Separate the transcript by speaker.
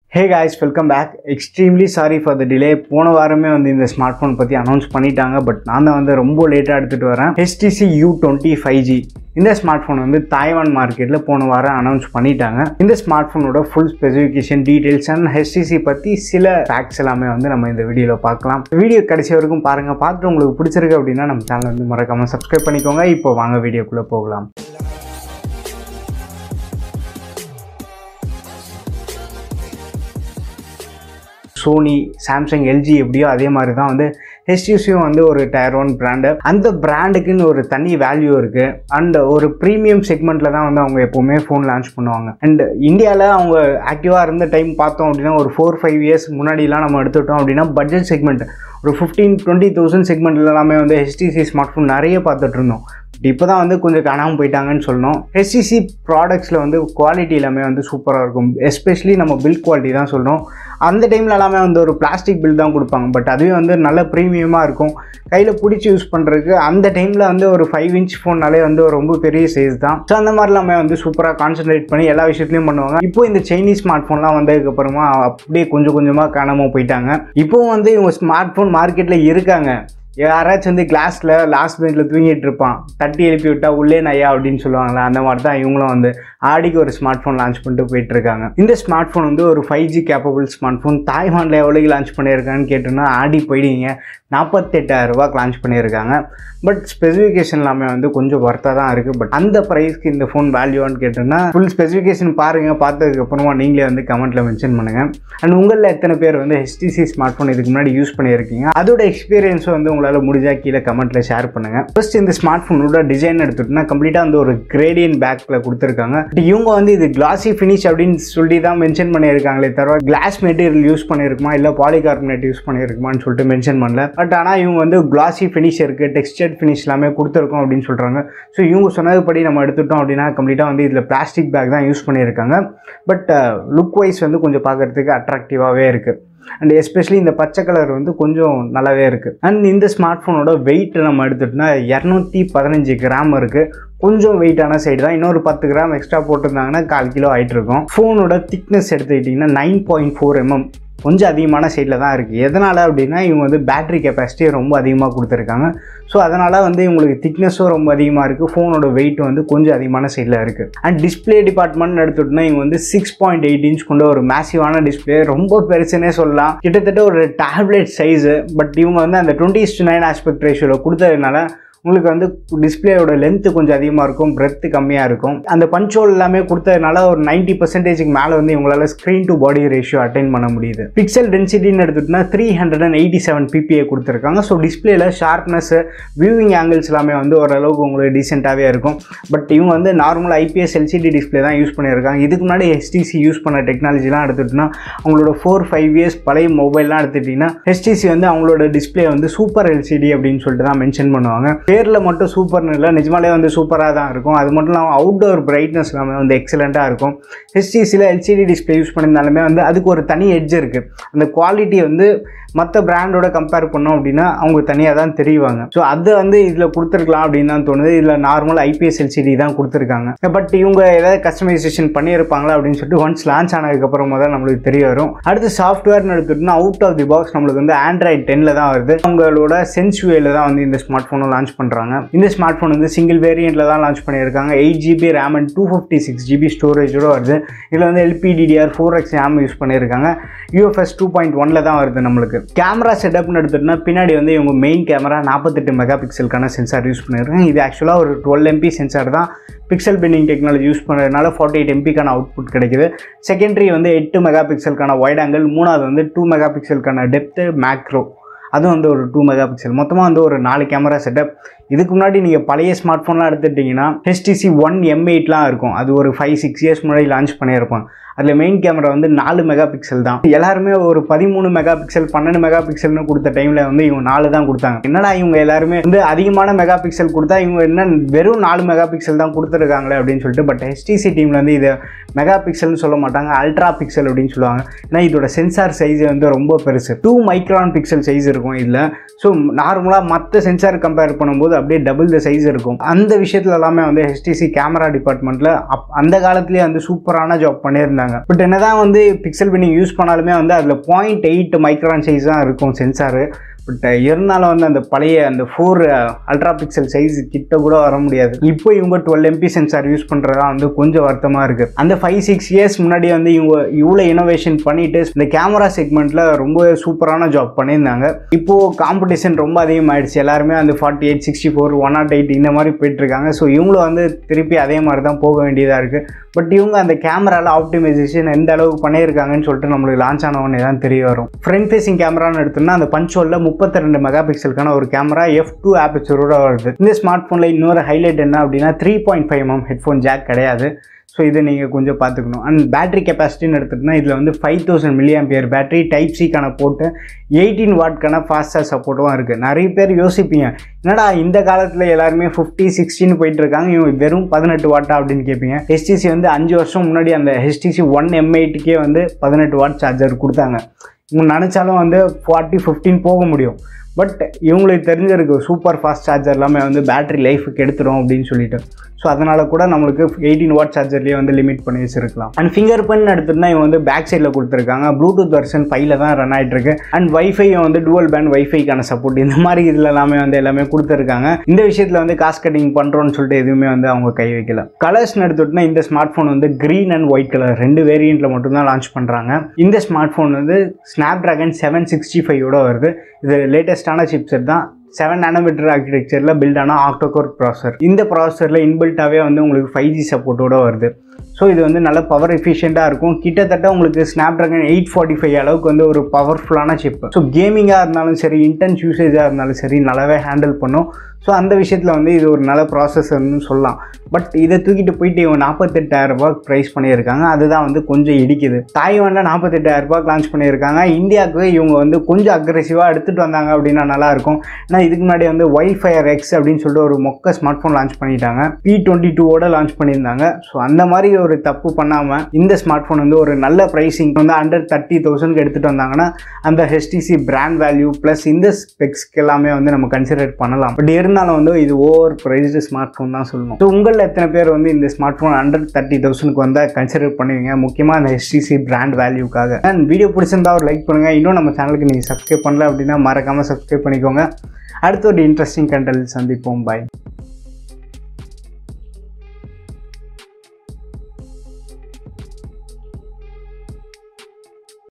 Speaker 1: hey guys welcome back extremely sorry for the delay போன வாரமே வந்து இந்த ஸ்மார்ட் ஃபோன் பற்றி அனௌன்ஸ் பண்ணிட்டாங்க பட் நான் தான் வந்து ரொம்ப லேட்டாக எடுத்துகிட்டு வரேன் HTC U twenty five G இந்த ஸ்மார்ட் ஃபோன் வந்து தாய்வான் மார்க்கெட்டில் போன வாரம் அனௌன்ஸ் பண்ணிட்டாங்க இந்த ஸ்மார்ட் ஃபோனோட full specification details and HTC பற்றி சில ஃபேக்ட்ஸ் எல்லாமே வந்து நம்ம இந்த வீடியோவில் பார்க்கலாம் வீடியோ கடைசி வரைக்கும் பாருங்கள் பார்த்துட்டு உங்களுக்கு பிடிச்சிருக்கு அப்படின்னா நம்ம சேனல் வந்து மறக்காமல் சப்ஸ்கிரைப் பண்ணிக்கோங்க இப்போ வாங்க வீடியோக்குள்ளே போகலாம் சோனி சாம்சங் எல்ஜி எப்படியோ அதே மாதிரி தான் வந்து ஹெச்டிசியும் வந்து ஒரு டயர் ஒன் பிராண்டு அந்த பிராண்டுக்குன்னு ஒரு தனி வேல்யூ இருக்குது அண்ட் ஒரு ப்ரீமியம் செக்மெண்ட்டில் தான் வந்து அவங்க எப்போவுமே ஃபோன் லான்ச் பண்ணுவாங்க அண்ட் இந்தியாவில் அவங்க ஆக்டிவாக இருந்த டைம் பார்த்தோம் அப்படின்னா ஒரு ஃபோர் ஃபைவ் இயர்ஸ் முன்னாடிலாம் நம்ம எடுத்துட்டோம் அப்படின்னா பட்ஜெட் செக்மெண்ட் ஒரு ஃபிஃப்டீன் டுவெண்ட்டி தௌசண்ட் செக்மெண்ட்ல எல்லாமே வந்து ஹெச்டிசி ஸ்மார்ட் ஃபோன் நிறைய பார்த்துட்டு இருந்தோம் இப்போ தான் வந்து கொஞ்சம் காணாமல் போயிட்டாங்கன்னு சொல்லணும் ஹெச்டிசி ப்ராடக்ட்ஸில் வந்து குவாலிட்டி எல்லாமே வந்து சூப்பராக இருக்கும் எஸ்பெஷலி நம்ம பில் குவாலிட்டி தான் சொல்கிறோம் அந்த டைமில் எல்லாமே வந்து ஒரு பிளாஸ்டிக் பில் தான் கொடுப்பாங்க பட் அதுவே வந்து நல்ல ப்ரீமியமாக இருக்கும் கையில் பிடிச்சி யூஸ் பண்ணுறதுக்கு அந்த டைமில் வந்து ஒரு ஃபைவ் இன்ச் ஃபோன்னாலே வந்து ஒரு ரொம்ப பெரிய சைஸ் தான் ஸோ அந்த மாதிரி எல்லாமே வந்து சூப்பராக கான்சென்ட்ரேட் பண்ணி எல்லா விஷயத்துலையும் பண்ணுவாங்க இப்போ இந்த சைனீஸ் ஸ்மார்ட் ஃபோன்லாம் வந்ததுக்கப்புறமா அப்படியே கொஞ்சம் கொஞ்சமாக காணாமல் போயிட்டாங்க இப்போவும் வந்து இவங்க ஸ்மார்ட் ஃபோன் மார்க்கெட்டில் இருக்காங்க யாராச்சும் வந்து கிளாஸில் லாஸ்ட் பெஞ்சில் தூங்கிட்டு இருப்பான் தட்டி எழுப்பி விட்டா உள்ளே நையா அப்படின்னு சொல்லுவாங்களே அந்த மாதிரி தான் இவங்களும் வந்து ஆடிக்கு ஒரு ஸ்மார்ட் ஃபோன் லான்ச் பண்ணிட்டு போயிட்டு இருக்காங்க இந்த ஸ்மார்ட் ஃபோன் வந்து ஒரு five G capable smart phone தாய்வானில் எவ்வளோக்கு லான்ச் பண்ணியிருக்காங்கன்னு கேட்டோன்னா ஆடி போயிடுவீங்க நாற்பத்தெட்டாயிரம் ரூபாய்க்கு லான்ச் பண்ணியிருக்காங்க பட் ஸ்பெசிஃபிகேஷன் எல்லாமே வந்து கொஞ்சம் ஒர்த்தாக தான் இருக்குது பட் அந்த ப்ரைஸ்க்கு இந்த ஃபோன் வேல்யூவான்னு கேட்டோன்னா ஃபுல் ஸ்பெசிஃபிகேஷன் பாருங்கள் பார்த்ததுக்கப்புறமா நீங்களே வந்து கமெண்ட்டில் மென்ஷன் பண்ணுங்கள் அண்ட் உங்களில் எத்தனை பேர் வந்து ஹெச்டிசி ஸ்மார்ட் ஃபோன் இதுக்கு முன்னாடி யூஸ் பண்ணியிருக்கீங்க அதோட எக்ஸ்பீரியன்ஸும் வந்து உங்களால் முடிஞ்சால் கீழே கமெண்ட்டில் ஷேர் பண்ணுங்கள் ஃபர்ஸ்ட் இந்த ஸ்மார்ட் ஃபோனோட டிசைன் எடுத்துட்டோம்னா கம்ப்ளீட்டாக வந்து ஒரு கிரேடியன் பேக்கில் கொடுத்துருக்காங்க பட் இவங்க வந்து இது கிளாசி ஃபினிஷ் அப்படின்னு சொல்லி தான் மென்ஷன் பண்ணியிருக்காங்களே தவிர கிளாஸ் மெட்டீரியல் யூஸ் பண்ணியிருக்குமா இல்லை பாலிகார்பனேட் யூஸ் பண்ணியிருக்குமான்னு சொல்லிட்டு மென்ஷன் பண்ணல பட் ஆனால் இவங்க வந்து கிளாசி ஃபினிஷ் இருக்குது டெக்ஸ்டர்ட் ஃபினிஷ் எல்லாமே கொடுத்துருக்கோம் அப்படின்னு சொல்கிறாங்க ஸோ இவங்க சொன்னதுபடி நம்ம எடுத்துட்டோம் அப்படின்னா கம்ப்ளீட்டாக வந்து இதில் பிளாஸ்டிக் பேக் தான் யூஸ் பண்ணியிருக்காங்க பட் லுக் வைஸ் வந்து கொஞ்சம் பார்க்குறதுக்கு அட்ராக்டிவாகவே இருக்குது அண்ட் எஸ்பெஷலி இந்த பச்சை கலர் வந்து கொஞ்சம் நல்லாவே இருக்குது அண்ட் இந்த ஸ்மார்ட் ஃபோனோட வெயிட் நம்ம எடுத்துட்டோம்னா இரநூத்தி பதினஞ்சு கிராம் இருக்குது கொஞ்சம் வெயிட்டான சைடு தான் இன்னொரு பத்து கிராம் எக்ஸ்ட்ரா போட்டிருந்தாங்கன்னா கால் கிலோ ஆகிட்டு இருக்கும் ஃபோனோட திக்னஸ் எடுத்துக்கிட்டிங்கன்னா நைன் பாயிண்ட் ஃபோர் எம்எம் கொஞ்சம் அதிகமான சைடில் தான் இருக்குது எதனால் அப்படின்னா இவங்க வந்து பேட்டரி கெப்பாசிட்டியை ரொம்ப அதிகமாக கொடுத்துருக்காங்க ஸோ அதனால் வந்து இவங்களுக்கு திக்னஸும் ரொம்ப அதிகமாக இருக்குது ஃபோனோட வெயிட் வந்து கொஞ்சம் அதிகமான சைடில் இருக்குது அண்ட் டிஸ்பிளே டிபார்ட்மெண்ட் எடுத்துட்டோம்னா இவங்க வந்து சிக்ஸ் பாயிண்ட் எயிட் இன்ச் கொண்ட ஒரு மேசிவான டிஸ்பிளே ரொம்ப பெருசுன்னே சொல்லலாம் கிட்டத்தட்ட ஒரு டேப்லெட் சைஸு பட் இவங்க வந்து அந்த டுவெண்ட்டி நைன் ஆஸ்பெக்ட் ரேஷியோவில் கொடுத்ததுனால உங்களுக்கு வந்து டிஸ்பிளேயோட லென்த்து கொஞ்சம் அதிகமாக இருக்கும் பிரெத்து கம்மியாக இருக்கும் அந்த பஞ்சோல் எல்லாமே கொடுத்ததுனால ஒரு நைன்ட்டி பர்சன்டேஜுக்கு மேலே வந்து இவங்களால screen to body ratio attain பண்ண முடியுது பிக்சல் டென்சிட்டின்னு எடுத்துகிட்டோம்னா three hundred and eighty seven PPI கொடுத்துருக்காங்க ஸோ டிஸ்பிளேல ஷார்ப்னஸ் வியூவிங் ஆங்கிள்ஸ் எல்லாமே வந்து ஓரளவுக்கு உங்களுக்கு டீசெண்டாகவே இருக்கும் பட் இவங்க வந்து நார்மல் ஐபிஎஸ் எல்சிடி டிஸ்பிளே தான் யூஸ் பண்ணியிருக்காங்க இதுக்கு முன்னாடி HTC யூஸ் பண்ண டெக்னாலஜிலாம் எடுத்துகிட்டோம்னா அவங்களோட ஃபோர் ஃபைவ் இயர்ஸ் பழைய மொபைல்லாம் எடுத்துட்டிங்கன்னா HTC வந்து அவங்களோட டிஸ்பிளே வந்து சூப்பர் எல்சிடி அப்படின்னு சொல்லிட்டு தான் மென்ஷன் பண்ணுவாங்க பேரில் மட்டும் சூப்பர்னு இல்லை நிஜமாலே வந்து சூப்பராக தான் இருக்கும் அது மட்டும் இல்லாமல் அவுட்டோர் பிரைட்னஸ் எல்லாமே வந்து எக்ஸலண்ட்டாக இருக்கும் ஹெச்டிசியில் எல்சிடி டிஸ்பிளே யூஸ் பண்ணியிருந்தாலுமே வந்து அதுக்கு ஒரு தனி எட்ஜ் இருக்குது அந்த குவாலிட்டி வந்து மற்ற பிராண்டோட கம்பேர் பண்ணோம் அப்படின்னா அவங்க தனியாக தான் தெரிவாங்க ஸோ அதை வந்து இதில் கொடுத்துருக்கலாம் அப்படின்னு தான் தோணுது இதில் நார்மல் ஐபிஎஸ் எல்சிடி தான் கொடுத்துருக்காங்க பட் இவங்க ஏதாவது கஸ்டமைசேஷன் பண்ணியிருப்பாங்களா அப்படின்னு சொல்லிட்டு ஒன்ஸ் லான்ச் ஆனதுக்கப்புறமா தான் நம்மளுக்கு தெரிய வரும் அடுத்து சாஃப்ட்வேர்னு எடுத்துட்டோம்னா அவுட் ஆஃப் தி பாக்ஸ் நம்மளுக்கு வந்து ஆண்ட்ராய்ட் டென்னில் தான் வருது அவங்களோட சென்சுவேல தான் வந்து இந்த ஸ்மார்ட் ஃபோனை லான்ச் பண்ணுறாங்க இந்த ஸ்மார்ட் ஃபோன் வந்து சிங்கிள் வேரியண்ட்டில் தான் லான்ச் பண்ணியிருக்காங்க eight GB RAM and two fifty six GB ஸ்டோரேஜோட வருது இதில் வந்து LPDDR four X RAM use பண்ணியிருக்காங்க யூஎஃப்எஸ் டூ பாயிண்ட் ஒனில் தான் வருது நம்மளுக்கு கேமரா செட்டப்னு எடுத்துட்டோம்னா பின்னாடி வந்து இவங்க மெயின் கேமரா நாற்பத்தெட்டு மெகா பிக்சலுக்கான சென்சார் யூஸ் பண்ணியிருக்காங்க இது ஆக்சுவலாக ஒரு டுவெல் எம்பி சென்சார் தான் பிக்சல் பெண்டிங் டெக்னாலஜி யூஸ் பண்ணுறதுனால ஃபார்ட்டி எயிட் எம்பிக்கான அவுட்புட் கிடைக்குது செகண்டரி வந்து எட்டு மெகா பிக்சலுக்கான வைட் ஆங்கிள் மூணாவது வந்து டூ மெகா பிக்சலுக்கான டெப்த்து மேக்ரோ அதுவும் வந்து ஒரு டூ மெகா பிக்சல் மொத்தமாக வந்து ஒரு நாலு கேமரா செட்டப் இதுக்கு முன்னாடி நீங்கள் பழைய ஸ்மார்ட் ஃபோன்லாம் எடுத்துட்டிங்கன்னா ஹெச்டிசி ஒன் எம் எயிட்லாம் இருக்கும் அது ஒரு ஃபைவ் சிக்ஸ் இயர்ஸ் முன்னாடி லான்ச் பண்ணியிருப்பாங்க அதில் மெயின் கேமரா வந்து நாலு மெகா பிக்சல் தான் எல்லாருமே ஒரு பதிமூணு மெகா பிக்சல் பன்னெண்டு மெகா பிக்சல்னு கொடுத்த டைமில் வந்து இவங்க நாலு தான் கொடுத்தாங்க என்னடா இவங்க எல்லாருமே வந்து அதிகமான மெகா பிக்சல் கொடுத்தா இவங்க என்ன வெறும் நாலு மெகா பிக்சல் தான் கொடுத்துருக்காங்களே அப்படின்னு சொல்லிட்டு பட் ஹெச்டிசி டீமில் வந்து இதை மெகா பிக்சல்னு சொல்ல மாட்டாங்க அல்ட்ரா பிக்சல் அப்படின்னு சொல்லுவாங்க ஏன்னா இதோட சென்சார் சைஸ் வந்து ரொம்ப பெருசு டூ மைக்ரான் பிக்சல் சைஸ் இருக்கும் இதில் ஸோ நார்மலாக மற்ற சென்சார் கம்பேர் பண்ணும்போது அப்படியே டபுள் த சைஸ் இருக்கும் அந்த விஷயத்தில் எல்லாமே வந்து ஹெச்டிசி கேமரா டிபார்ட்மெண்ட்டில் அப் அந்த காலத்துலேயே வந்து சூப்பரான ஜாப் பண்ணியிருந்தாங்க பட் என்னதான் வந்து பிக்சல் பின்னிங் யூஸ் பண்ணாலுமே வந்து அதில் பாயிண்ட் எயிட் மைக்ரான் சைஸ் தான் இருக்கும் சென்சாரு பட் இருந்தாலும் வந்து அந்த பழைய அந்த ஃபோர் அல்ட்ரா பிக்சல் சைஸ் கிட்ட கூட வர முடியாது இப்போ இவங்க டுவெல் எம்பி சென்சார் யூஸ் பண்ணுறதா வந்து கொஞ்சம் வருத்தமாக இருக்குது அந்த ஃபைவ் சிக்ஸ் இயர்ஸ் முன்னாடி வந்து இவங்க இவ்வளோ இனோவேஷன் பண்ணிட்டு இந்த கேமரா செக்மெண்ட்டில் ரொம்ப சூப்பரான ஜாப் பண்ணியிருந்தாங்க இப்போது காம்படிஷன் ரொம்ப அதிகமாகிடுச்சு எல்லாருமே அந்த forty eight sixty four one nought eight இந்த மாதிரி போயிட்டுருக்காங்க ஸோ இவங்களும் வந்து திருப்பி அதே மாதிரி தான் போக வேண்டியதாக இருக்குது பட் இவங்க அந்த கேமராவில் ஆப்டிமைசேஷன் எந்த அளவுக்கு பண்ணியிருக்காங்கன்னு சொல்லிட்டு நம்மளுக்கு லான்ச் ஆனவொடனே தான் தெரிய வரும் ஃப்ரண்ட் ஃபேசிங் கேமரான்னு எடுத்தோம்னா அந்த பஞ்சோலில் முப்பத்தி ரெண்டு மெகா பிக்சலுக்கான ஒரு கேமரா எஃப் டூ ஆபிச்சரோட வருது இந்த ஸ்மார்ட் ஃபோனில் இன்னொரு ஹைலைட் என்ன அப்படின்னா three point five M headphone jack கிடையாது ஸோ இதை நீங்கள் கொஞ்சம் பார்த்துக்கணும் அண்ட் பேட்டரி கெப்பாசிட்டின்னு எடுத்துகிட்டோம்னா இதில் வந்து five thousand milliampere battery type சிக்கான போட்டு எயிட்டீன் வாட்க்கான ஃபாஸ்டாக சப்போர்ட்டும் இருக்குது நிறைய பேர் யோசிப்பீங்க என்னடா இந்த காலத்தில் எல்லாருமே ஃபிஃப்டி சிக்ஸ்டின்னு போயிட்டு இருக்காங்க இவங்க வெறும் பதினெட்டு வாட்டா அப்படின்னு கேட்பீங்க ஹெச்டிசி வந்து அஞ்சு வருஷம் முன்னாடி அந்த ஹெச்டிசி ஒன் எம்ஐட்டுக்கே வந்து பதினெட்டு வாட் சார்ஜர் கொடுத்தாங்க இவங்க நினச்சாலும் வந்து ஃபார்ட்டி ஃபிஃப்டின் போக முடியும் பட் இவங்களுக்கு தெரிஞ்சிருக்கு சூப்பர் ஃபாஸ்ட் சார்ஜர் எல்லாமே வந்து பேட்டரி லைஃபுக்கு எடுத்துரும் அப்படின்னு சொல்லிட்டு ஸோ அதனால் கூட நம்மளுக்கு எயிட்டீன் வாட் சார்ஜர்லேயே வந்து லிமிட் பண்ணி வச்சிருக்கலாம் அண்ட் ஃபிங்கர் பிரிண்ட் எடுத்துருந்தா இவங்க வந்து பேக் சைடில் கொடுத்துருக்காங்க ப்ளூடூத் வெர்ஷன் ஃபைவ்ல தான் ரன் ஆகிட்டு இருக்கு அண்ட் வைஃபை வந்து டுவல் பேண்ட் வைஃபைக்கான சப்போர்ட் இந்த மாதிரி இதில் எல்லாமே வந்து எல்லாமே கொடுத்துருக்காங்க இந்த விஷயத்தில் வந்து காஸ்ட் கட்டிங் பண்ணுறோன்னு சொல்லிட்டு எதுவுமே வந்து அவங்க கை வைக்கல கலர்ஸ்னு எடுத்துட்டோம்னா இந்த ஸ்மார்ட் ஃபோன் வந்து க்ரீன் அண்ட் ஒயிட் கலர் ரெண்டு வேரியண்ட்டில் மட்டும்தான் லான்ச் பண்ணுறாங்க இந்த ஸ்மார்ட் ஃபோன் வந்து ஸ்னாப் ட்ராகன் செவன் சிக்ஸ்டி ஃபைவோட வருது இது லேட்டஸ்டான சிப்செட் தான் செவன் நானோமீட்டர் ஆர்கிடெக்சரில் பில்ட் ஆன ஆக்டோகோர் ப்ராசர் இந்த ப்ராசரில் இன்பில்ட்டாகவே வந்து உங்களுக்கு ஃபைவ் ஜி சப்போர்ட்டோட வருது ஸோ இது வந்து நல்ல பவர் எஃபிஷியண்ட்டாக இருக்கும் கிட்டத்தட்ட உங்களுக்கு snap dragon eight forty five அளவுக்கு வந்து ஒரு பவர்ஃபுல்லான சிப் ஸோ கேமிங்காக இருந்தாலும் சரி இன்டென்ஸ் யூசேஜாக இருந்தாலும் சரி நல்லாவே ஹேண்டில் பண்ணும் ஸோ அந்த விஷயத்தில் வந்து இது ஒரு நல்ல ப்ராசஸர்னு சொல்லலாம் பட் இதை தூக்கிட்டு போயிட்டு இவங்க நாற்பத்தெட்டாயிரம் ரூபாய்க்கு ப்ரைஸ் பண்ணியிருக்காங்க அதுதான் வந்து கொஞ்சம் இடிக்குது தாய்வானில் நாற்பத்தெட்டாயிரம் ரூபாய்க்கு லான்ச் பண்ணியிருக்காங்க இந்தியாவுக்கு இவங்க வந்து கொஞ்சம் அக்ரெசிவாக எடுத்துகிட்டு வந்தாங்க அப்படின்னா நல்லாயிருக்கும் ஏன்னா இதுக்கு முன்னாடி வந்து ஒய்ஃபயர் எக்ஸ் அப்படின்னு சொல்லிட்டு ஒரு மொக்க ஸ்மார்ட் ஃபோன் லான்ச் பண்ணிட்டாங்க பி டுவெண்ட்டி டூவோட லான்ச் பண்ணியிருந்தாங்க ஸோ அந்த மாதிரி ஒரு தப்பு பண்ணாமல் இந்த ஸ்மார்ட் ஃபோன் வந்து ஒரு நல்ல ப்ரைஸிங் வந்து அண்டர் தேர்ட்டி தௌசண்ட்க்கு எடுத்துகிட்டு வந்தாங்கன்னா அந்த ஹெச்டிசி பிராண்ட் வேல்யூ ப்ளஸ் இந்த ஸ்பெக்ஸ்க்கு எல்லாமே வந்து நம்ம கன்சிடர் பண்ணலாம் பட் இருந்தாலும் வந்து இது ஓவர் ப்ரைஸ்டு ஸ்மார்ட் ஃபோன் தான் சொல்லணும் ஸோ உங்களில் எத்தனை பேர் வந்து இந்த ஸ்மார்ட் ஃபோன் அண்டர் தேர்ட்டி தௌசண்ட்க்கு வந்தால் கன்சிடர் பண்ணுவீங்க முக்கியமாக அந்த ஹெச்டிசி பிராண்ட் வேல்யூக்காக அண்ட் வீடியோ பிடிச்சிருந்தா ஒரு லைக் பண்ணுங்கள் இன்னும் நம்ம சேனலுக்கு நீங்கள் சப்ஸ்கிரைப் பண்ணல அப்படின்னா மறக்காமல் சப்ஸ்கிரைப் பண்ணிக்கோங்க அடுத்த ஒரு இன்ட்ரெஸ்டிங் கண்டென்ட் சந்திப்போம் பாய்